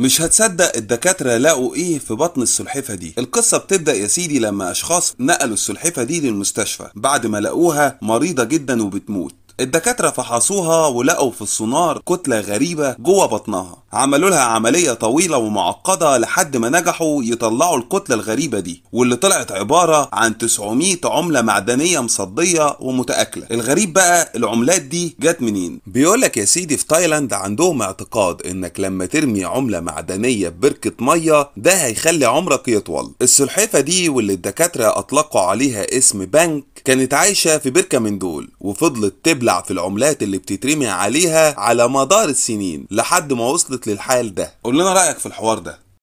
مش هتصدق الدكاترة لقوا ايه في بطن السلحفة دي القصة بتبدأ يا سيدي لما اشخاص نقلوا السلحفة دي للمستشفى بعد ما لقوها مريضة جدا وبتموت الدكاترة فحصوها ولقوا في السونار كتلة غريبة جوه بطنها عملوا لها عملية طويلة ومعقدة لحد ما نجحوا يطلعوا الكتلة الغريبة دي واللي طلعت عبارة عن 900 عملة معدنية مصدية ومتآكلة الغريب بقى العملات دي جت منين بيقولك يا سيدي في تايلاند عندهم اعتقاد انك لما ترمي عملة معدنية ببركة مية ده هيخلي عمرك يطول السلحفة دي واللي الدكاترة اطلقوا عليها اسم بانك كانت عايشة في بركة من دول وفضلت تبلع في العملات اللي بتترمي عليها على مدار السنين لحد ما وصلت للحال ده قول لنا رأيك في الحوار ده